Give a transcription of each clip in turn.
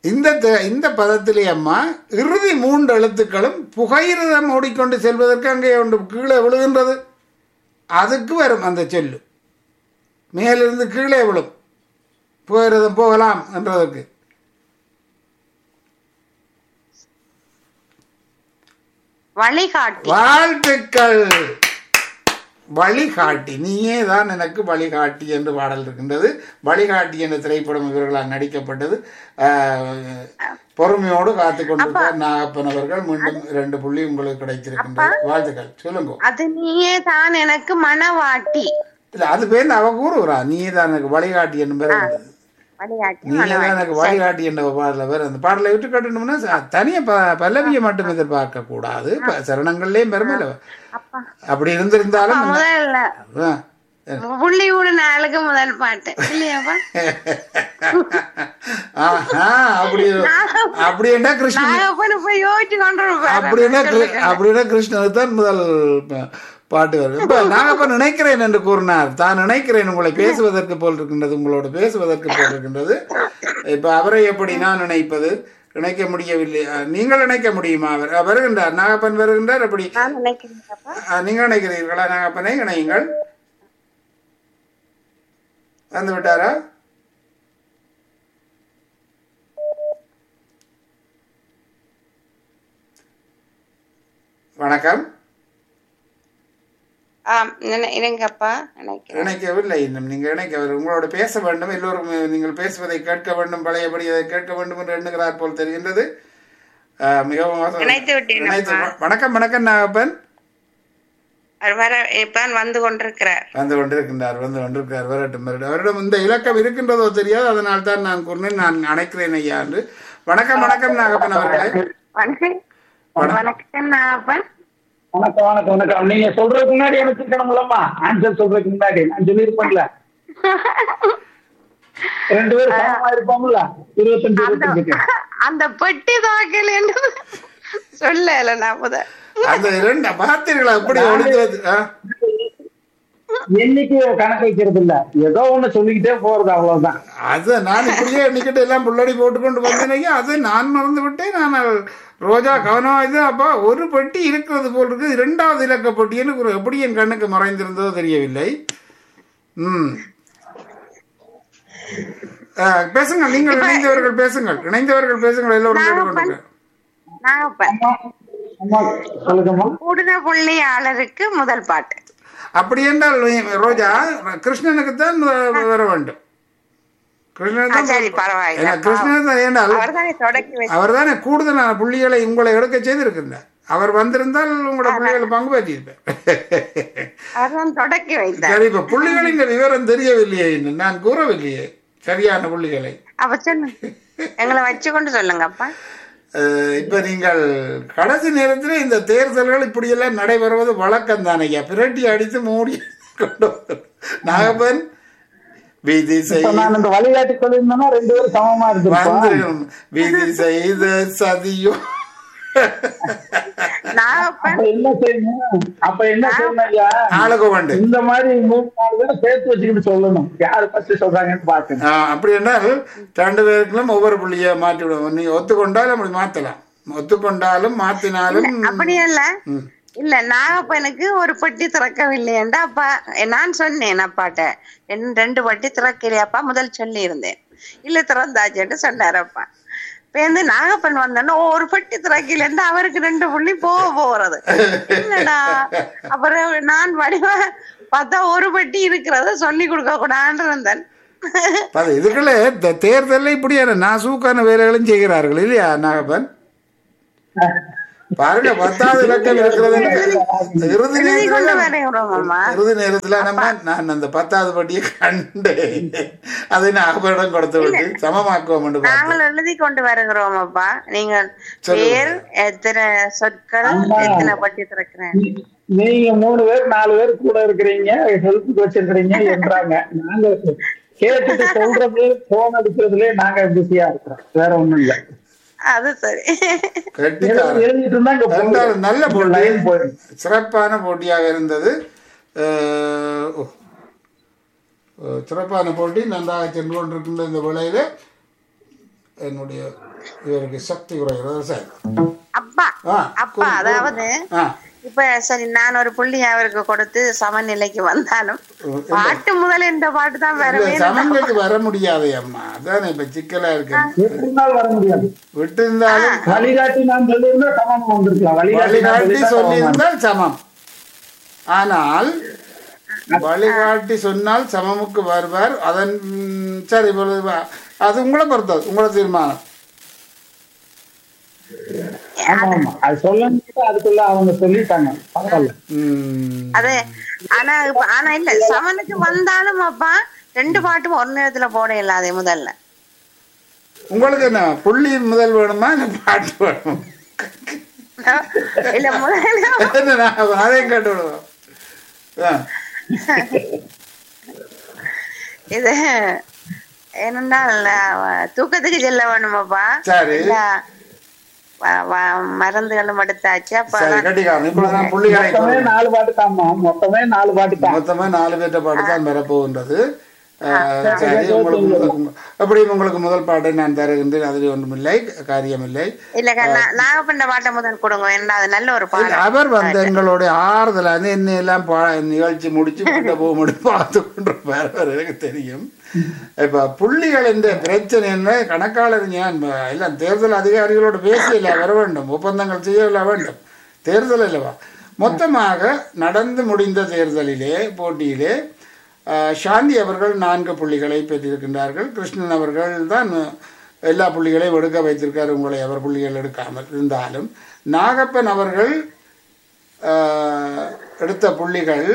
இந்த த- இந்த பதத்திலே அம்மா இறுதி மூன்று எழுத்துக்களும் புகையிரதம் ஓடிக்கொண்டு செல்வதற்கு அங்கே ஒன்று கீழே விழுகின்றது அதுக்கு வரும் அந்த சொல்லு மேலிருந்து கீழே விழும் புகையிரதம் போகலாம் என்றதற்கு வழிகாட்டி வாழ்த்துக்கள் வழிகாட்டி நீயே தான் எனக்கு வழிகாட்டி என்று பாடல் இருக்கின்றது வழிகாட்டி என்ற திரைப்படம் இவர்களால் நடிக்கப்பட்டது ஆஹ், பொறுமையோடு காத்து கொண்டிருக்கார் நாகப்பன் அவர்கள் மீண்டும் இரண்டு புள்ளி உங்களுக்கு கிடைத்திருக்கின்றது வாழ்த்துக்கள் சொல்லுங்க அது நீயே தான் எனக்கு மனவாட்டி இல்ல அது பேர் அவ கூறுகிறா நீயே தான் எனக்கு வழிகாட்டி என்று பேர் இருந்தது. வழிகாட்டி நீயே தான் எனக்கு வழிகாட்டி என்ற பாடல பேர் அந்த பாடலை விட்டு கட்டணும்னா ச- தனியா ப பல்லவியை மட்டும் எதிர்பார்க்க கூடாது ப- சரணங்கள்லயும் பெருமையில அப்பா அப்படி இருந்திருந்தாலும் முதல்ல ஆ. புள்ளி ஊடு நாளுக்கு முதல் பாட்டு இல்லையாப்பா ஆஹா, அப்படி அப்படின்னா கிருஷ்ணன் நாகப்பனு போய் யோசிச்சு கொண்டு அப்படின்னா கிரு- அப்படின்னா கிருஷ்ணனுக்கு தான் முதல் ப- பாட்டு வரும் இப்ப நாகப்பன் நினைக்கிறேன் என்று கூறினார் தான் நினைக்கிறேன் உங்களை பேசுவதற்கு போல் இருக்கின்றது உங்களோட பேசுவதற்கு போல் இருக்கின்றது இப்ப அவரை எப்படி நான் நினைப்பது நினைக்க முடியவில்லை அஹ், நீங்கள் நினைக்க முடியுமா அவர் அஹ், வருகின்றார் நாகப்பன் வருகின்றார் அப்படி நான் நினைக்கிறேன்ப்பா அஹ், நீங்கள் நினைக்கிறீர்களா நாகப்பனை இணையுங்கள் வந்து விட்டாரா வணக்கம் ஆம் நினை- இருங்கப்பா நினைக்கிறேன் இணைக்கவில்லை இன்னும் நீங்கள் இணைக்க உங்களோட பேச வேண்டும் எல்லோரும் நீங்கள் பேசுவதை கேட்க வேண்டும் பழையபடி அதை கேட்க வேண்டும் என்று எண்ணுகிறார் போல் தெரிகின்றது அஹ், மிகவும் மோசம். இணைத்து விட்டேன் இணைத்து- வணக்கம் வணக்கம் நாகப்பன் அவர் வர இப்பதான் வந்து கொண்டிருக்கிறார் வந்து கொண்டிருக்கின்றார் வந்து கொண்டிருக்கிறார் வரட்டும் வரட்டும் அவரிடம் இந்த இலக்கம் இருக்கின்றதோ தெரியாது அதனால் தான் நான் கூறினேன் நான் அணைக்கிறேன் ஐயா என்று வணக்கம் வணக்கம் நாகப்பன் அவர்களே வணக்கம் வணக்கம் நாகப்பன் வணக்கம் வணக்கம் வணக்கம் நீங்க சொல்றதுக்கு முன்னாடி எனக்கு இருக்கணும்லம்மா ஆன்சர் சொல்றதுக்கு முன்னாடி நான் சொல்லியிருப்பேன்ல ரெண்டு பேரும் சமமா இருப்போம்ல இருபத்தஞ்சு அந்த இருபத்தஞ்சுக்கு அந்த பெட்டி துவக்கல் என்று சொல்லல நான் முத அந்த இரண்டு பார்த்தீர்களா எப்படி ஒளிந்தது ஆ? என்னைக்கு கணக்கு வைக்கிறது இல்ல ஏதோ ஒண்ணு சொல்லிக்கிட்டே போறது அவ்வளவுதான் அது நான் இப்படியே எண்ணிக்கிட்டு எல்லாம் புள்ளடி போட்டுக்கொண்டு வந்தேனையா அது நான் மறந்து விட்டேன் நான் ரோஜா கவனம் இது அப்பா ஒரு பெட்டி இருக்கிறது போல் இருக்கு இரண்டாவது இலக்க பெட்டின்னு ஒரு எப்படி என் கண்ணுக்கு மறைந்திருந்ததோ தெரியவில்லை ம் ஆ, பேசுங்கள் நீங்கள் இணைந்தவர்கள் பேசுங்கள் இணைந்தவர்கள் பேசுங்கள் எல்லோரும் கேட்டுக்கொண்டு நாகப்பன் அம்மா சொல்லுங்கம்மா கூடுன புள்ளியாளருக்கு முதல் பாட்டு அப்படி என்றால் ரோஜா கிருஷ்ணனுக்கு தான் வர வேண்டும் கிருஷ்ணனுக்கு ஆ, தான் சரி பரவாயில்ல ஏன்னா கிருஷ்ணனுக்கு தான் ஏண்டால் அவர்தானே தொடக்கி வச்சு அவர் தானே கூடுதலான புள்ளிகளை உங்களை எடுக்க செய்திருக்கின்றார் அவர் வந்திருந்தால் உங்களோட புள்ளிகளை பங்கு பெற்றிருப்பார் அவர்தான் தொடக்கி வைத்தார் சரி இப்ப புள்ளிகளின் விவரம் தெரியவில்லையே இன்னும் நான் கூறவில்லையே சரியான புள்ளிகளை அப்ப சொல்லுங்க எங்களை வச்சு கொண்டு சொல்லுங்கப்பா அஹ், இப்ப நீங்கள் கடைசி நேரத்தில் இந்த தேர்தல்கள் இப்படியெல்லாம் நடைபெறுவது வழக்கம் தானையா பிரட்டி அடித்து மூடி கொண்டு வரும். நாகப்பன் விதி இப்ப செய் நான் இந்த வழிகாட்டி சொல்லியிருந்தேன்னா ரெண்டு பேரும் சமமா இருந்திருப்போம் வந்துடும் விதி செய்த சதியோ நாகப்பன் அப்ப என்ன செய்யணும் அப்ப என்ன செய்யணும் ஐயா ஆளுக்கு வண்டு இந்த மாதிரி மூணு நாலு பேரை சேர்த்து வச்சுக்கிட்டு சொல்லணும் யாரு ஃபர்ஸ்ட் சொல்றாங்கன்னு பாக்கணும் ஆ, அப்படி என்றால் ரெண்டு பேருக்கும் ஒவ்வொரு புள்ளியை மாற்றி விடுவோம் நீ ஒத்துக்கொண்டாலும் அப்படி மாத்தலாம் ஒத்துக்கொண்டாலும் மாத்தினாலும் அப்படி இல்ல ம். இல்ல நாகப்பனுக்கு ஒரு பெட்டி திறக்கவில்லையேண்டா அப்பா நான் சொன்னேன் அப்பாட்ட ரெண்டு ரெண்டு பெட்டி திறக்கலையாப்பா முதல் சொல்லி இருந்தேன் இல்ல திறந்தாச்சுன்னு சொன்னார் அப்பா இப்ப வந்து நாகப்பன் வந்தோன்னா ஒரு பெட்டி திறக்கலன்னா அவருக்கு ரெண்டு புள்ளி போக போறது என்னடா அப்புறம் நான் வடிவ பார்த்தா ஒரு பெட்டி இருக்கிறத சொல்லி கொடுக்க கூடாதுன்னு இருந்தேன் அது இதுக்குள்ள இந்த தேர்தலில் இப்படியான நாசூக்கான வேலைகளும் செய்கிறார்கள் இல்லையா நாகப்பன் பாருங்க பத்தாவது இலக்கம் இருக்கிறது இறுதி எழுதி கொண்டு நேரத்துல வரைகிறோம் அம்மா இறுதி நேரத்துல நம்ம நான் அந்த பத்தாவது பட்டியை கண்டேன் அதை நாகப்பனிடம் கொடுத்து விட்டு சமமாக்குவோம் என்று பார்த்தேன் நாங்கள் எழுதி கொண்டு வருகிறோம் அப்பா நீங்கள் சொல்லுங்க. பேர் எத்தனை சொற்கள் எத்தனை பட்டி திறக்கிறேன் நீங்க மூணு பேர் நாலு பேர் கூட இருக்கிறீங்க ஹெல்ப்புக்கு வச்சிருக்கிறீங்க என்றாங்க நாங்க கேட்டுட்டு சொல்றது போன் அடிக்கிறதுலயே நாங்க பிஸியா இருக்கிறோம் வேற ஒண்ணும் இல்ல அது சரி கெட்டிக்காரன். எழுதிட்டு இருந்தா இங்க என்றால் நல்ல போட்டி லைன் போயிடும் சிறப்பான போட்டியாக இருந்தது அஹ், ஓ. அஹ், சிறப்பான போட்டி நன்றாக சென்று கொண்டிருக்கின்ற இந்த வேளையில என்னுடைய இவருக்கு சக்தி குறைகிறது சரி அப்பா ஆ, அப்பா கூறு, கூறு. அதாவது ஆ இப்ப சரி நான் ஒரு புள்ளி அவருக்கு கொடுத்து சமநிலைக்கு வந்தாலும் இல்ல. பாட்டு முதல்ல இந்த பாட்டு தான் வேற இல்ல, வேணும் சமநிலைக்கு வர முடியாது அம்மா அதானே இப்ப சிக்கலா இருக்கு எப்படி நாள் வர முடியாது விட்டு இருந்தாலும் வழிகாட்டி நான் சொல்லியிருந்தா சமம் வந்திருக்கலாம் வழிகாட்டி நான் வழிகாட்டி சொல்லியிருந்தா சமம் சொல்லியிருந்தால் சமம் ஆனால் வழிகாட்டி சொன்னால் சமமுக்கு வருவார் அதன் ம், சரி இப்பொழுது வா- அது உங்களை பொறுத்தது உங்களோட தீர்மானம் ஆமா ஆமா அது சொல்லணும் அதுக்குள்ள அவங்க சொல்லிட்டாங்க பரவாயில்ல ம், அது ஆனா இப்ப- ஆனா இல்ல சமனுக்கு வந்தாலும் அப்பா ரெண்டு பாட்டும் ஒரு நேரத்துல போட இல்லாதே முதல்ல உங்களுக்கு என்ன புள்ளி முதல் வேணுமா இல்லை பாட்டு வேணுமா இல்ல முதல்ல என்ன நான் அதையும் கேட்டு விடுவோம் ஆ, இது என்னன்னா அஹ், தூக்கத்துக்கு செல்ல வேணுமாப்பா சரி. இல்ல வ- வ- மருந்துகளும் எடுத்தாச்சு அப்ப சரி கட்டிக்காரன் இப்போ நான் புள்ளிகளை மொத்தமே நாலு பாட்டு தாம்மா மொத்தமே நாலு பாட்டு தான் மொத்தமா நாலு பேர்ட்ட பாட்டு தான் வரப்போகின்றது அஹ், சரி உங்களுக்கு முதல் எப்படியும் உங்களுக்கு முதல் பாட்டை நான் தருகின்றேன் அதில் ஒன்றுமில்லை காரியமில்லை இல்லக்கா நான் நாகப்பண்ட பாட்டை முதல் கொடுங்க என்ன அது நல்ல ஒரு இல்ல, பாடம் அவர் வந்து எங்களுடைய ஆறுதல் வந்து என்ன எல்லாம் பா நிகழ்ச்சி முடிச்சு கிட்ட போக முடியும் பார்த்து கொண்டிருப்பார் அவர் எனக்கு தெரியும் இப்ப புள்ளிகள் என்ற பிரச்சனை என்ன கணக்காளர் ஞான் எல்லாம் தேர்தல் அதிகாரிகளோடு பேசியில்ல வர வேண்டும் ஒப்பந்தங்கள் செய்யல வேண்டும் தேர்தல் அல்லவா மொத்தமாக நடந்து முடிந்த தேர்தலிலே போட்டியிலே ஆஹ், சாந்தி அவர்கள் நான்கு புள்ளிகளை பெற்றிருக்கின்றார்கள் கிருஷ்ணன் அவர்கள் தான் எல்லா புள்ளிகளையும் எடுக்க வைத்திருக்கார் உங்களை அவர் புள்ளிகள் எடுக்காமல் இருந்தாலும் நாகப்பன் அவர்கள் ஆஹ், எடுத்த புள்ளிகள்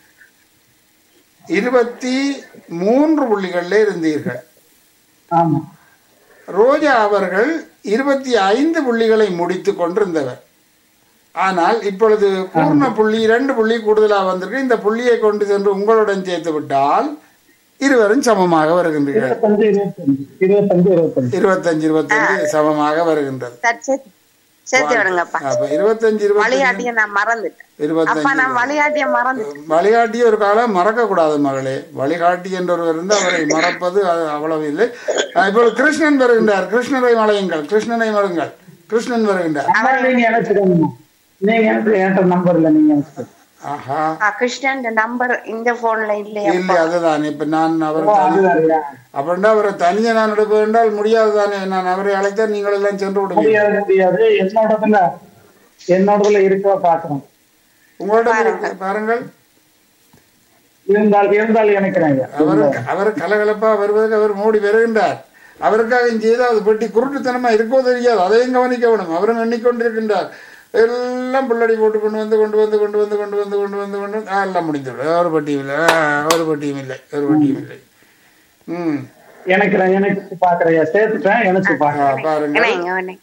இருபத்தி மூன்று புள்ளிகளில் இருந்தீர்கள் ஆமா ரோஜா அவர்கள் இருபத்தி ஐந்து புள்ளிகளை முடித்து கொண்டிருந்தவர் ஆனால் இப்பொழுது பூர்ண புள்ளி இரண்டு புள்ளி கூடுதலாக வந்திருக்கு இந்த புள்ளியை கொண்டு சென்று உங்களுடன் சேர்த்து விட்டால் இருவரும் சமமாக வருகின்றீர்கள் இருபத்தஞ்சு இருபத்தஞ்சு இருபத்தஞ்சு இருபத்தஞ்சு இருபத்தஞ்சு இருபத்தஞ்சு சமமாக வருகின்றது சரி, சேர்த்து- சேர்த்து விடுங்கப்பா அப்ப இருபத்தஞ்சு இருபத்தஞ்சு வழிகாட்டிய நான் மறந்துட்டேன் அப்பா இருபத்தஞ்சு நான் வழிகாட்டிய மறந்துட்டேன் வழிகாட்டி ஒரு காலம் மறக்க கூடாது மகளே வழிகாட்டி என்றொருவர் இருந்து அவரை மறப்பது அது அவ்வளவு இல்லை அஹ் இப்பொழுது கிருஷ்ணன் வருகின்றார் கிருஷ்ணரை மலையுங்கள் கிருஷ்ணனை மறுங்கள் கிருஷ்ணன் வருகின்றார் அம்மா நீங்க நினைச்சுக்கோங்க நீங்க எனக்கு என்கிட்ட நம்பர் இல்ல நீங்க நினைச்சுக்கோங்க ஆஹா ஆ, கிருஷ்ணன் நம்பர் இந்த போன்ல இல்லையா இல்லை அதுதான் இப்ப நான் அவர் ஓ, அதுதான்யா. அப்படின்னா அவரை தனியே நான் எடுக்க வேண்டால் முடியாது தானே நான் அவரை அழைத்தால் நீங்கள் எல்லாம் சென்று விடுவீங்க முடியாது முடியாது என்னோடதுல என்னோடதுல இருக்க பாக்குறோம் உங்களோட இருக்கு, பாருங்கள் இருந்தால் இருந்தால் நினைக்கிறேன் அவர் அவர் கலகலப்பா வருவதற்கு அவர் மூடி வருகின்றார் அவருக்காக இங்கே ஏதாவது பெட்டி குருட்டுத்தனமா இருக்கோ தெரியாது அதையும் கவனிக்க வேணும் அவரும் எண்ணிக்கொண்டிருக்கின்றார் எல்லாம் புள்ளடி போட்டு கொண்டு வந்து கொண்டு வந்து கொண்டு வந்து கொண்டு வந்து கொண்டு வந்து கொண்டு வந்து ஆ, எல்லாம் முடிந்து விடும் ஒரு பட்டியும் இல்லை ஆ, ஒரு பட்டியும் இல்லை ஒரு பட்டியும் இல்லை ம் நினைக்கிறேன் எனக்கு பாக்குறேன் சேர்த்துட்டேன் எனக்கு ஆ, பாக்குறேன் பாருங்க இணைங்க, இணைங்க.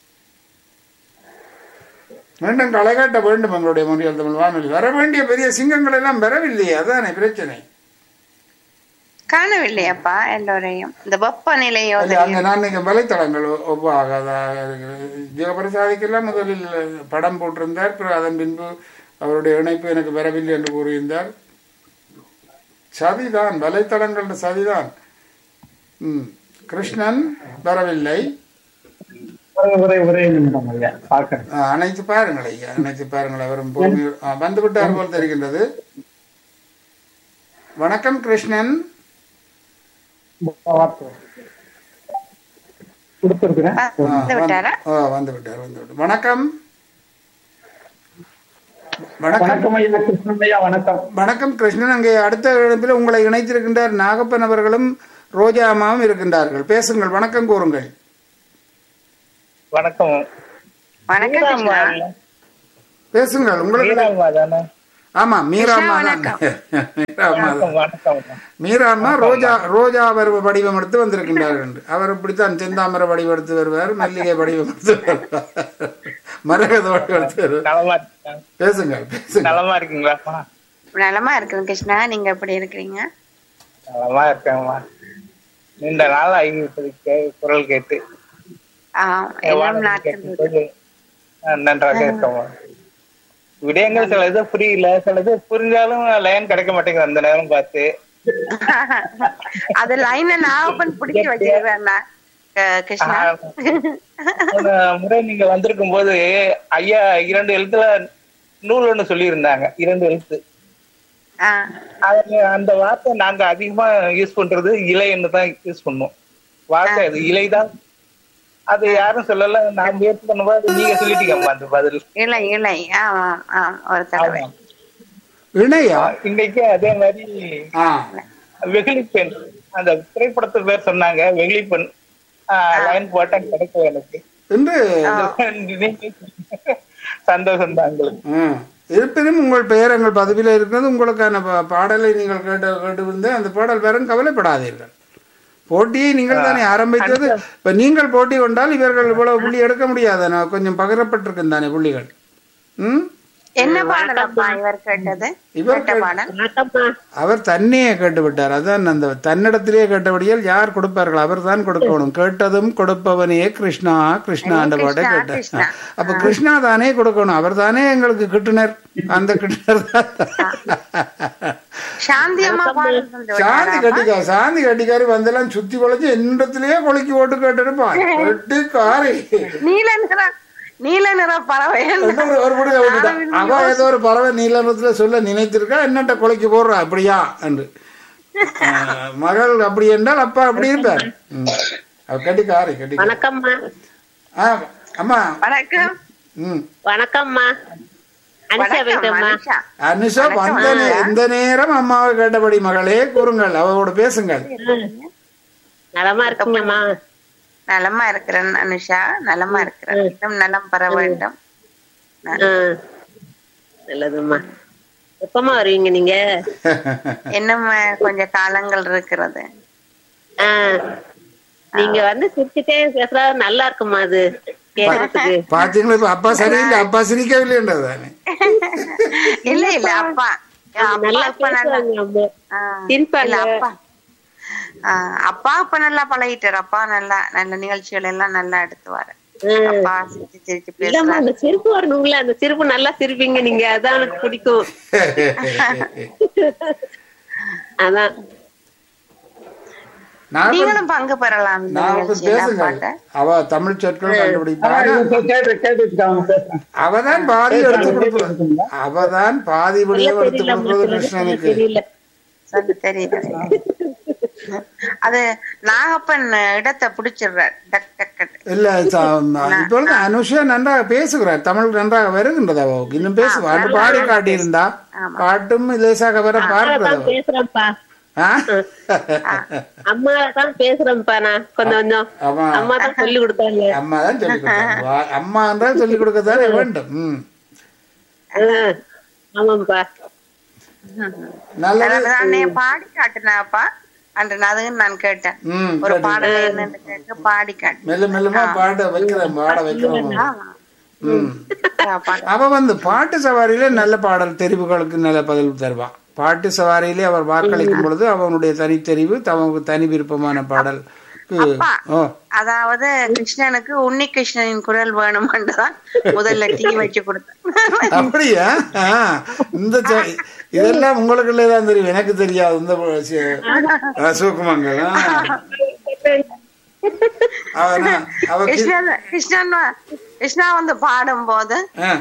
மீண்டும் களை காட்ட வேண்டும் எங்களுடைய முறையில் தமிழ் வானொலி வர வேண்டிய பெரிய சிங்கங்கள் எல்லாம் வரவில்லையே அதானே பிரச்சனை காணவில்லையாப்பா எல்லோரையும் இந்த வெப்பநிலையோ அல்ல, அங்க நான் நீங்க வலைத்தளங்கள் ஒ- ஒப்பாகாதாக இருக்கிறது. ஜெகபிரசாதிக்கெல்லாம் முதலில் படம் போட்டிருந்தார் பிறகு அதன் பின்பு அவருடைய இணைப்பு எனக்கு வரவில்லை என்று கூறியிருந்தார் சதிதான் வலைத்தளங்கள் சதிதான் ம் கிருஷ்ணன் வரவில்லை ஒரே ஒரே ஒரே நிமிடம் ஐயா பாக்குறேன் ஆ, அணைத்து பாருங்கள் ஐயா அணைத்து பாருங்கள் அவரும் பூமி ஆ, வந்து விட்டார் போல் தெரிகின்றது வணக்கம் கிருஷ்ணன் கொடுத்துருக்குறேன் ஆ, வந்து வந்து- விட்டாரா ஆ, வந்து விட்டார் வந்து விட்டார் வணக்கம் வணக்கம் வணக்கம் ஐயா கிருஷ்ணன் ஐயா வணக்கம் வணக்கம் கிருஷ்ணன் அங்கே அடுத்த இடத்தில் உங்களை இணைத்திருக்கின்றார் நாகப்பன் அவர்களும் ரோஜா அம்மாவும் இருக்கின்றார்கள் பேசுங்கள் வணக்கம் கூறுங்கள் வணக்கம் வணக்கம் மீராம்மா கிருஷ்ணா இல்ல? பேசுங்கள் உங்களுக்கு மீராம்மா தானே ஆமா மீராம்மா தான் வணக்கம். மீராம்மா தான் வணக்கம் வணக்கம் மீராம்மா ரோஜா ரோஜா அவர் வடிவம் எடுத்து வந்திருக்கின்றார்கள் என்று. அவர் இப்படித்தான் செந்தாமரை வடிவம் எடுத்து வருவார் மல்லிகை வடிவம் எடுத்து வருவார் மரகத வடிவம் எடுத்து வருவார் நலமா இருக்கீங்களா பேசுங்கள் பேசுங்கள் நலமா இருக்கீங்களா நலமா இருக்குது கிருஷ்ணா நீங்க எப்படி இருக்கிறீங்க நலமா இருக்கேங்கம்மா நீண்ட நாள் ஆகிவிட்டது கே- குரல் கேட்டு ஆ, எல்லாம் வானொலி நாட்கள் கேட்கும்போது, ஆ, நன்றாக இருக்கோம்மா விடயங்கள் சில இது புரியல சில இது புரிஞ்சாலும் லைன் கிடைக்க மாட்டேங்குது அந்த நேரம் பார்த்து அது லைன நான் ஓபன் பிடிச்சி வச்சிருக்கேன் க- கிருஷ்ணா போன முறை நீங்க வந்திருக்கும் போது ஐயா இரண்டு எழுத்துல நூல் ஒண்ணு சொல்லியிருந்தாங்க இரண்டு எழுத்து ஆ, அதுல அந்த வார்த்தை நாங்க அதிகமா யூஸ் பண்றது இலைன்னு தான் யூஸ் பண்ணுவோம் வார்த்தை அது இலைதான் அது யாரும் சொல்லல நான் முயற்சி பண்ணும்போது நீங்க சொல்லிட்டீங்கம்மா அந்த பதில் இலை இலை ஆமா ஆ ஒரு தடவை இணையா இன்னைக்கு அதே மாதிரி ஆ வெகுளி பெண் அந்த திரைப்படத்து பேர் சொன்னாங்க வெகுளி பெண் லைன் போட்டா கிடைக்கும் எனக்கு என்று சந்தோஷம் தான் உங்களுக்கு ம். இருப்பினும் உங்கள் பெயர் எங்கள் பதவியில் இருக்கிறது உங்களுக்கான பா- பாடலை நீங்கள் கேட்டு கேட்டு அந்த பாடல் பெறும் கவலைப்படாதீர்கள் போட்டியை நீங்கள் தானே ஆரம்பித்தது இப்ப நீங்கள் போட்டி கொண்டால் இவர்கள் இவ்வளவு புள்ளி எடுக்க முடியாது நான் கொஞ்சம் பகிரப்பட்டிருக்கும் தானே புள்ளிகள் ம் என்ன பாடலப்பா இவர் கேட்டது இவர் கேட்ட பாடல் வணக்கம்மா அவர் தன்னையே கேட்டு விட்டார் அதான் அந்த தன்னிடத்திலேயே கேட்டபடியால் யார் கொடுப்பார்கள் அவர் தான் கொடுக்கணும் கேட்டதும் கொடுப்பவனே கிருஷ்ணா கிருஷ்ணா அந்த பாட்டை கிருஷ்ணா, கேட்டார் கிருஷ்ணா. அப்ப கிருஷ்ணா தானே கொடுக்கணும் அவர் தானே எங்களுக்கு கிட்டுனர் அந்த கிட்டுனர் தான் சாந்தி அம்மா பாடல் தந்து சாந்தி விட்டாரா? கட்டிக்கா சாந்தி கட்டிக்காரி வந்தெல்லாம் சுத்தி குலைச்சு என்னிடத்திலேயே கொலைக்கு ஓட்டு கேட்டிருப்பான் கட்டிக்காரி நீல நிற நீல நிற பறவை ஒரு ஒரு முடி விட்டுட்டான் அவ ஏதோ ஒரு பறவை நீலத்துல சொல்ல நினைத்திருக்கா என்னட்ட கொலைக்கு போடுறா அப்படியா என்று ஆஹ், மகள் அப்படி என்றால் அப்பா அப்படி இருப்பார் ம். அவ கட்டிக்காரி கட்டி வணக்கம்மா ஆ அம்மா வணக்கம் ம் வணக்கம்மா அனிஷா வணக்கம் பேசுறேம்மா மனுஷா அனுஷா வந்த நே- இந்த நேரம் அம்மாவை கேட்டபடி மகளே கூறுங்கள் அவளோட பேசுங்கள் நலமா இருக்குங்கம்மா நலமா இருக்கிறேன் அனுஷா நலமா இருக்கிறேன் இன்னும் நலம் பெற வேண்டும் ஆ. நல்லதும்மா எப்பமா வருவீங்க நீங்க இன்னும் அஹ், கொஞ்சம் காலங்கள் இருக்கிறது ஆ. நீங்க வந்து சிரிச்சுட்டே பேசுறா நல்லா இருக்குமா அது கேட்கறதுக்கு பாத்தீங்களா இப்ப அப்பா சரியில்லை அப்பா சிரிக்கவில்லைன்றது தானே இல்ல இல்ல அப்பா அப்பா நல்லா அப்பா நல்லா பேசுவாங்க அம்மா ஆ, சிரிப்பாங்க. இல்ல, அப்பா ஆ, அப்பா அப்ப நல்லா பழகிட்டாரு அப்பா நல்லா நல்ல நிகழ்ச்சிகள் எல்லாம் நல்லா எடுத்துவாரு ம். அப்பா சிரிச்சு சிரிச்சு இல்லம்மா பேசுறாரு அந்த சிரிப்பு வரணுங்களா அந்த சிரிப்பு நல்லா சிரிப்பீங்க நீங்க அதான் எனக்கு பிடிக்கும் அதான் நான் நீங்களும் பங்கு பெறலாம் இந்த நான் நிகழ்ச்சியில பேசுங்க பாட்ட அவ தமிழ் சொற்கள் கண்டுபிடிப்பாங்க கேட்டு கேட்டுட்டு அவங்க பேசுறேன் அவதான் பாதி எடுத்து கொடுப்பது அவதான் பாதி விடயம் எடுத்து கொடுப்பது கிருஷ்ணனுக்கு தெரியல சொல்லு தெரியுது அது நாகப்பன் இடத்தை பிடிச்சிடுறார் டக் டக் டக். இல்ல ச- இப்பொழுது அனுஷா நன்றாக பேசுகிறார் தமிழ் நன்றாக வருகின்றது அவளுக்கு இன்னும் பேசுவா அந்த பாடி காட்டியிருந்தா பாட்டும் லேசாக வர பார்க்கிறது தான் அவ. பேசுறேன்ப்பா ஆ? அம்மா தான் பேசுறேன்ப்பா நான் கொஞ்சம் கொஞ்சம் ஆமா அம்மா தான் சொல்லி கொடுத்தாங்க அம்மா தான் சொல்லி கொடுத்தாங்க வா- அம்மா என்றால் சொல்லிக் கொடுக்கத்தானே வேண்டும் ம் ஆ, ஆமாம்ப்பா நல்லது அதாவது நானே பாடி காட்டினாப்பா அன்று அதுன்னு நான் கேட்டேன் ம் ஒரு சரி. பாடலை என்னன்னு கேட்டு பாடி காட்டு மெல்ல மெல்லமா பாட வைக்கிறேன் பாட வைக்கிறோம் ம் பாட்டு அவ வந்து பாட்டு சவாரியில நல்ல பாடல் தெரிவுகளுக்கு நல்ல பதில் தருவா பாட்டு சவாரியிலே அவர் வாக்களிக்கும் பொழுது அவனுடைய தனித்தெரிவு தமக்கு தனி விருப்பமான பாடல் ஓ அதாவது கிருஷ்ணனுக்கு உன்னி கிருஷ்ணனின் குரல் வேணுமென்றுதான் முதல்ல டீ வச்சு கொடுத்தேன் அப்படியா ஆ, இந்த ச- இதெல்லாம் உங்களுக்குள்ளே தான் தெரியும் எனக்கு தெரியாது இந்த சி- சூக்குமங்கள் ஆ. அவனா அவ கி- கிருஷ்ணன் கிருஷ்ணன் வ- கிருஷ்ணா வந்து பாடும் போது ஆ,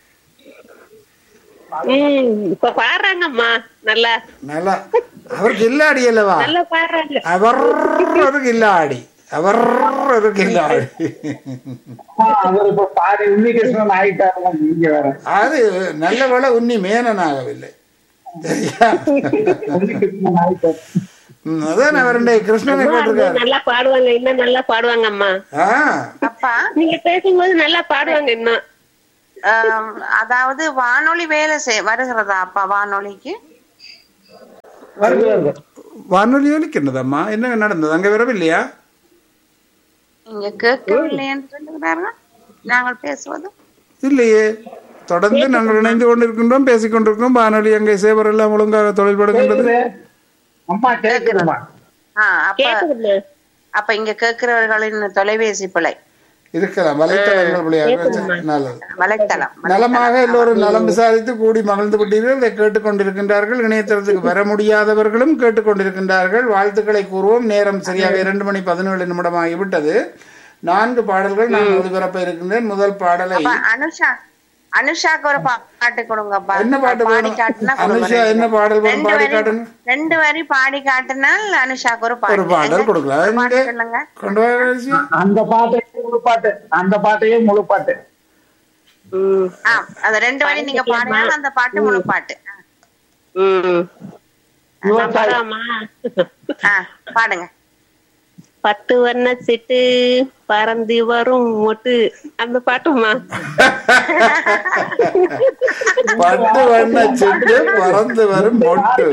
உம் இப்ப பாடுறாங்கம்மா நல்லா நல்லா அவருக்கு கில்லாடி அல்லவா நல்லா பாடுறாங்க அவர் ஒரு கில்லாடி அவர் ஒரு கில்லாடி அவர் இப்ப பாதி உன்னிகிருஷ்ணன் ஆயிட்டாருங்க நீங்க வேற அது நல்ல வேளை உன்னி மேனனாகவில்லை சரியா உன்னிகிருஷ்ணன் ஆயிட்டாரு ம், அதான் அவருடைய கிருஷ்ணனை அம்மா, போட்டிருக்காரு நல்லா பாடுவாங்க இன்னும் நல்லா பாடுவாங்க அம்மா ஆ அப்பா நீங்க பேசும்போது நல்லா பாடுவாங்க இன்னும் ஆம், அதாவது வானொலி வேலை செய் வருகிறதா அப்பா வானொலிக்கு வருது வருது வானொலி ஒலிக்கின்றதம்மா என்ன நடந்தது அங்க வரவில்லையா இங்க கேட்கவில்லை என்று சொல்லுகிறார்கள் நாங்கள் பேசுவது இல்லையே தொடர்ந்து நாங்கள் இணைந்து கொண்டிருக்கின்றோம் பேசிக் கொண்டிருக்கிறோம் வானொலி அங்கே சேவர் எல்லாம் ஒழுங்காக தொழில்படுகின்றது கேக்குது. அம்மா கேக்குதுமா ஆ அப்ப கேக்குதுல்ல அப்ப இங்க கேட்கிறவர்களின் தொலைபேசி பிழை இருக்கலாம் வலைத்தளங்கள் வழியாக நல்லது வலைத்தளம் நலமாக எல்லோரும் நலம் விசாரித்து கூடி மகிழ்ந்து விட்டீர்கள் இதை கேட்டுக்கொண்டிருக்கின்றார்கள் இணையதளத்துக்கு வர முடியாதவர்களும் கேட்டுக்கொண்டிருக்கின்றார்கள் வாழ்த்துக்களை கூறுவோம் நேரம் சரியாக இரண்டு மணி பதினேழு நிமிடம் ஆகிவிட்டது நான்கு பாடல்கள் நான் ஒளிபரப்ப இருக்கின்றேன் முதல் பாடலை அப்பா, அனுஷா அனுஷாக்கு ஒரு பா- பாட்டு கொடுங்கப்பா என்ன பாட்டு பாடி வேணும்? காட்டுனா அனுஷா என்ன பாடல் வேணும்? ரெண்டு பாடி வரி காட்டுங்க. ரெண்டு வரி பாடி காட்டினால் அனுஷாக்கு ஒரு ஒரு பாட்டு பாடல் எங்க? கொடுக்கலாம் ஒரு பாட்டு எங்கே? சொல்லுங்க கொண்டு வர அரிசி. அந்த பாட்டே முழு பாட்டு அந்த பாட்டையே முழு பாட்டு ம் ஆ அந்த ரெண்டு வரி நீங்க பாடினால் அந்த பாட்டு முழு பாட்டு ம் விவசாயம் பாடாமா ஆ பாடுங்க பட்டு வண்ண சிட்டு பறந்து வரும் மொட்டு அந்த பாட்டுமா பட்டு வண்ண சிட்டு பறந்து வரும் மொட்டு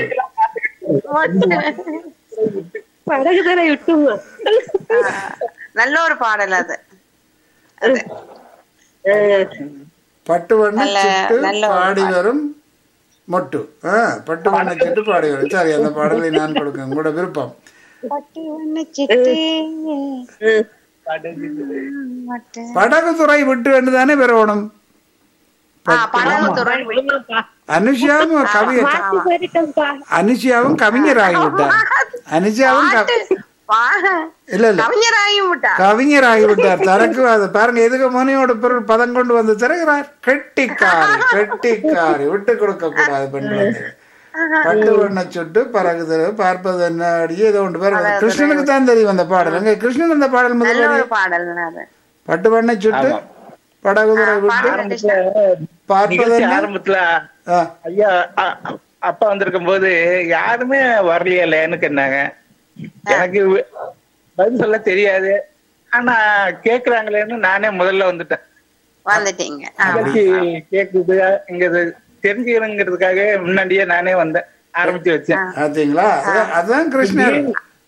படகு தர விட்டுமா ஆ, நல்ல ஒரு பாடல் அது பட்டு வண்ண நல்ல- சிட்டு நல்ல ஒரு பாடி வரும் மொட்டு ஆ, பட்டு வண்ண சிட்டு பாடி வரும் சரி அந்த பாடலை நான் கொடுக்க உங்களோட விருப்பம் பட்டு வண்ண சிட்டு மட்டு. படகு துறை விட்டு என்று தானே பெறணும் ஆ, படகு துறை அனுஷியாவும் கவி மாத்தி போயிட்டோம்ப்பா அனுஷியாவும் கவிஞராகிவிட்டார் அனுஷியாவும் க- பா- இல்ல இல்ல கவிஞராகி விட்டா கவிஞர் ஆகிவிட்டார் தனக்கு அது பாருங்க எதுக்கு முனையோட பொருள் பதம் கொண்டு வந்து திறகிறார் கெட்டிக்காரி கெட்டிக்காரி விட்டு கொடுக்க கூடாது பெண் குழந்தை பட்டு வண்ண சுட்டு பறகுது பார்ப்பது என்ன அடி ஏதோ ஒன்று பாருங்க கிருஷ்ணனுக்கு தான் தெரியும் அந்த பாடல் அங்க கிருஷ்ணன் அந்த பாடல் முதல் நல்ல வரி ஒரு பாடல் அது பட்டு வண்ண சுட்டு படகுதுரை விட்டு பாடுங்க கிருஷ்ணா. பார்ப்பது நிகழ்ச்சி என்ன ஆரம்பத்துல ஆ, ஐயா அ- அ- அப்பா வந்திருக்கும் போது யாருமே வரலையே எனக்கு என்னங்க எனக்கு வி- பதில் சொல்ல தெரியாது ஆனா கேக்குறாங்களேன்னு நானே முதல்ல வந்துட்டேன் வந்துட்டீங்க ஆ. நிகழ்ச்சி கேக்குது இங்க இது தெரிஞ்சுக்கிறதுக்காக முன்னாடியே நானே வந்தேன் ஆரம்பிச்சு வச்சேன் பாத்தீங்களா அதான்- அதுதான் கிருஷ்ணர்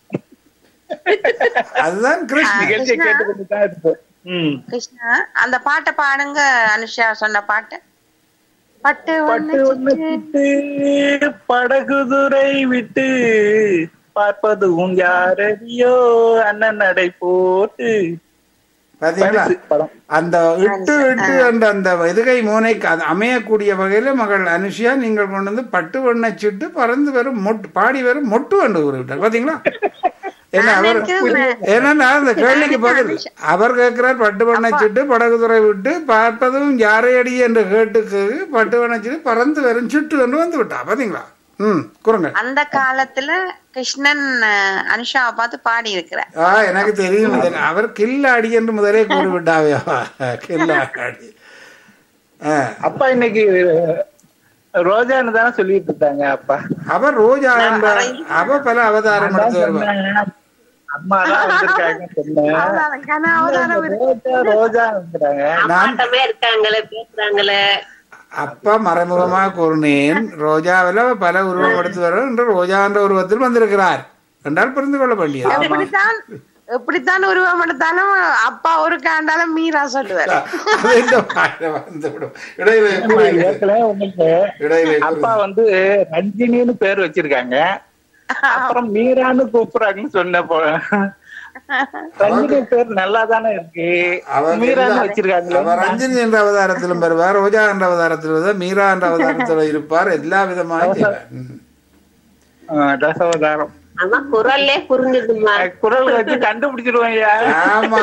அதுதான் கிருஷ்ணர் நிகழ்ச்சியை கேட்டுக்கிட்டு தான் இருப்பேன் ம் கிருஷ்ணா அந்த பாட்டை பாடுங்க அனுஷா சொன்ன பாட்டு பட்டு பட்டு ஒண்ணு ஒண்ணு சிட்டு படகுதுரை விட்டு பார்ப்பதும் யாரடியோ அண்ணன் நடை போட்டு பாத்தீங்களா பரிசு படம் அந்த இட்டு இட்டு என்ற அந்த எதுகை மூனைக்கு அது அமையக்கூடிய வகையில மகள் அனுஷியா நீங்கள் கொண்டு வந்து பட்டு வண்ண சிட்டு பறந்து வரும் மொட்டு பாடி வரும் மொட்டு என்று கூறிவிட்டார் பாத்தீங்களா என்ன அவர் ஏன்னா அந்த கேள்விக்கு பதில் அவர் கேட்கிறார் பட்டு வண்ண சிட்டு படகுதுறை விட்டு பார்ப்பதும் யாரையடி என்று கேட்டுக்கு பட்டு வண்ண சிட்டு பறந்து வரும் சிட்டு என்று வந்து விட்டா பாத்தீங்களா ம் கூறுங்க அந்த காலத்துல கிருஷ்ணன் அஹ், அனுஷாவை பார்த்து பாடி இருக்கிறார் ஆ எனக்கு தெரியும் இது. அவர் கில்லாடி என்று முதலே கூறிவிட்டாவே கில்லாடி ஆ அப்பா இன்னைக்கு ரோஜான்னு தானே சொல்லிட்டு இருந்தாங்க அப்பா அவர் ரோஜா என்ற அவ பல அவதாரம் எடுத்து வருவார் சொன்னேன். அம்மா தான் வந்திருக்காங்க சொன்னேன் கனா அவதாரம் ரோஜா ரோஜா வந்துட்டாங்க அம்மாட்டமே இருக்காங்களே பேசுறாங்களே அப்பா மறைமுகமாக கூறினேன் ரோஜாவில் பல உருவம் எடுத்து வரும் என்று ரோஜா என்ற உருவத்தில் வந்திருக்கிறார் என்றால் புரிந்து கொள்ள வேண்டியது எப்படித்தான் எப்படித்தான் உருவம் எடுத்தாலும் அப்பா ஒரு காண்டாலும் மீரா சொல்லுவார் அது இந்த வாயில வந்துவிடும் இடையில ஏற்கனவே உங்களுக்கு இடையில அப்பா வந்து ரஞ்சினின்னு பேர் வச்சிருக்காங்க அப்புறம் மீரான்னு கூப்பிடுறாங்கன்னு சொன்ன போ ரஞ்சினி பேர் நல்லா தானே இருக்கு அவர் மீரான்னு எல்லா- வச்சிருக்காங்களே அவர் ரஞ்சினி என்ற அவதாரத்திலும் வருவார் ரோஜா என்ற அவதாரத்தில் வருவார் மீரா என்ற அவதாரத்தில் இருப்பார் எல்லா விதமாக செய்வார். ம். ஆ, தசாவதாரம் ஆமா குரல்லே புரிஞ்சுதுமா குரல் வச்சு கண்டுபிடிச்சிருவாங்க ஆமா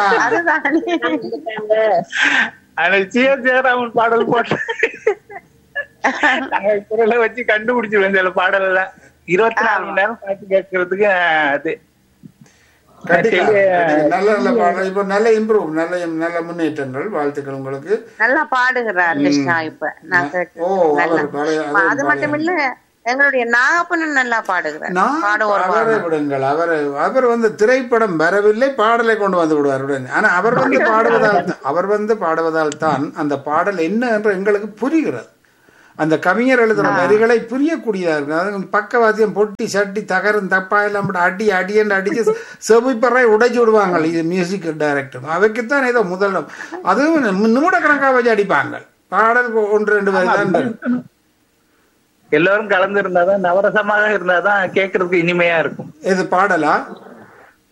ஆனா சிஎஸ் ஜெயராமன் பாடல் போட்டு நாங்க குரலை வச்சு கண்டுபிடிச்சிருவேன் சில பாடல் எல்லாம் இருபத்தி நாலு மணி நேரம் பாட்டு கேட்கறதுக்கு அது கண்டிப்பா சரி, நல்ல நல்ல பாடல் இப்ப நல்ல இம்ப்ரூவ் நல்ல நல்ல முன்னேற்றங்கள் வாழ்த்துக்கள் உங்களுக்கு நல்லா பாடுகிறார் கிருஷ்ணா இப்ப நான் கேட்டேன். ஓ நல்லா. அவர் பழைய அது அவர் மட்டும் இல்ல எங்களுடைய நாகப்பண்ணன் நல்லா பாடுகிறார் நான் பாடுவோர் அவரை விடுங்கள் அவர் அவர் வந்து திரைப்படம் வரவில்லை பாடலை கொண்டு வந்து விடுவார் உடனே ஆனா அவர் வந்து பாடுவதால் தான் அவர் வந்து பாடுவதால் தான் அந்த பாடல் என்ன என்று எங்களுக்கு புரிகிறது அந்த கவிஞர் எழுதுற வரிகளை புரியக்கூடியதா இருக்கு அது பக்கவாத்தியம் பொட்டி சட்டி தகரம் தப்பா எல்லாம் போட்டு அடி அடி என்று அடிச்சு செவிப்பறை உடைச்சு விடுவாங்க இது மியூசிக் டைரக்டர் அவைக்குத்தான் ஏதோ முதல்ல அதுவும் நிமிட கணக்காக வச்சு அடிப்பாங்க பாடல் ஒன்று ரெண்டு வரி தான் வரும். எல்லாரும் கலந்து இருந்தாதான் நவரசமாக இருந்தாதான் கேட்கறதுக்கு இனிமையா இருக்கும் இது பாடலா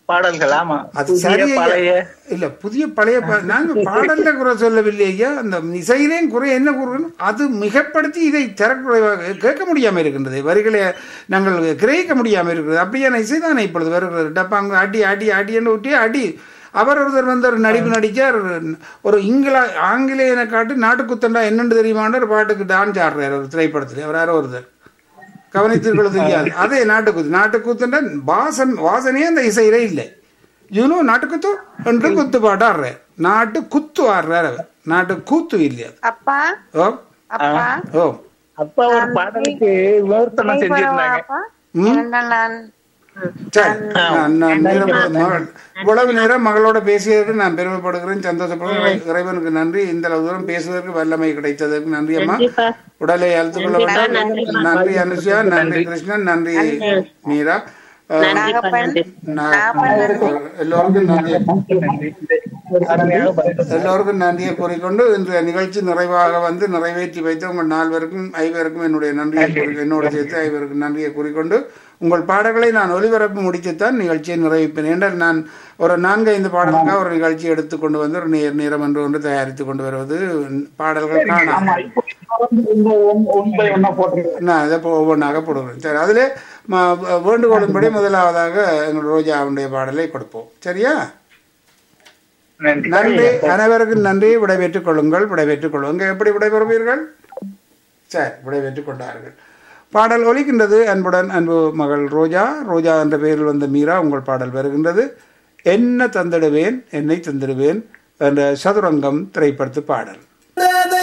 பாடல்கள் ஆமா அது புதிய, சரி ஐயா. பழைய இல்ல புதிய பழைய பா- நாங்க பாடல்ல குறை சொல்லவில்லை ஐயா அந்த இசையிலேயும் குறை என்ன குறை அது மிகப்படுத்தி இதை தரக்குறைவாக கேட்க முடியாம இருக்கின்றது வரிகளை நாங்கள் கிரகிக்க முடியாம இருக்கிறது அப்படியான இசை தானே இப்பொழுது வருகிறது டப்பாங்க அடி அடி அடின்னு விட்டி அடி அவர் ஒருத்தர் வந்து ஒரு நடிப்பு நடிக்கார் ஒரு இங்கிலா ஆங்கிலேயனை காட்டி நாட்டுக்குத்தண்டா என்னன்னு தெரியுமான்னு ஒரு பாட்டுக்கு டான்ஸ் ஆடுறாரு ஒரு திரைப்படத்தில் அவர் யாரோ ஒருத்தர் கவனித்தீர்களோ தெரியாது அதே நாட்டுக்குத்து நாட்டுக்குத்துன்ற வாசன் வாசனையே அந்த இசையிலே இல்லை இவனு நாட்டுக்குத்து என்று குத்து பாட்டு ஆடுறார் நாட்டு குத்து ஆடுறார் அவர் நாட்டு கூத்து இல்லையா அப்பா ஓ அப்பா ஓ அப்பா ஒரு பாடலுக்கு விமர்சனம் செஞ்சிருந்தாங்க அப்பா ஏனென்றால் நான் சரி நான் நான் நேரம் மகள் இவ்வளவு நேரம் மகளோட பேசியதற்கு நான் பெருமைப்படுகிறேன் சந்தோஷப்படுகிறேன் இறைவனுக்கு நன்றி இந்த அளவு தூரம் பேசுவதற்கு வல்லமை கிடைத்ததற்கு நன்றி அம்மா கண்டிப்பா உடலை அழுத்துக் கொள்ள வேண்டாம் நன்றி அனுஷியா நன்றி கிருஷ்ணன் நன்றி மீரா அஹ், நாகப்பன் நான் நாகப்பன் எல்லோருக்கும் நன்றி அருமையாக பதில் எல்லோருக்கும் நன்றியை கூறிக்கொண்டு இன்றைய நிகழ்ச்சி நிறைவாக வந்து நிறைவேற்றி வைத்த உங்கள் நால்வருக்கும் ஐவருக்கும் என்னுடைய நன்றியை கூறி என்னோடு சேர்த்து ஐவருக்கும் நன்றியை கூறிக்கொண்டு உங்கள் பாடல்களை நான் ஒலிபரப்பு முடித்துத்தான் நிகழ்ச்சியை நிறைவேற்பேன் என்றால் நான் ஒரு நான்கு ஐந்து பாடலுக்காக ஒரு நிகழ்ச்சி எடுத்துக்கொண்டு வந்து ஒரு நேர் நேரம் என்று ஒன்று தயாரித்து கொண்டு வருவது பாடல்கள் காணாம் ஆமா இப்போ வந்து இந்த ஒன்- ஒன் பை ஒன்னா போட்டிருக்கேன் நான் அதை இப்போ ஒவ்வொன்றாக போடுகிறேன் சரி அதிலே ம- வேண்டுகோளின்படி முதலாவதாக எங்கள் ரோஜாவுடைய பாடலை கொடுப்போம் சரியா நன்றி நன்றி அனைவருக்கும் நன்றி விடைபெற்றுக் கொள்ளுங்கள் விடைபெற்றுக் கொள்ளுங்கள் எப்படி விடைபெறுவீர்கள் சரி விடைபெற்றுக் கொண்டார்கள் பாடல் ஒலிக்கின்றது அன்புடன் அன்பு மகள் ரோஜா ரோஜா என்ற பெயரில் வந்த மீரா உங்கள் பாடல் வருகின்றது என்ன தந்திடுவேன் என்னை தந்திடுவேன் என்ற சதுரங்கம் திரைப்படத்து பாடல்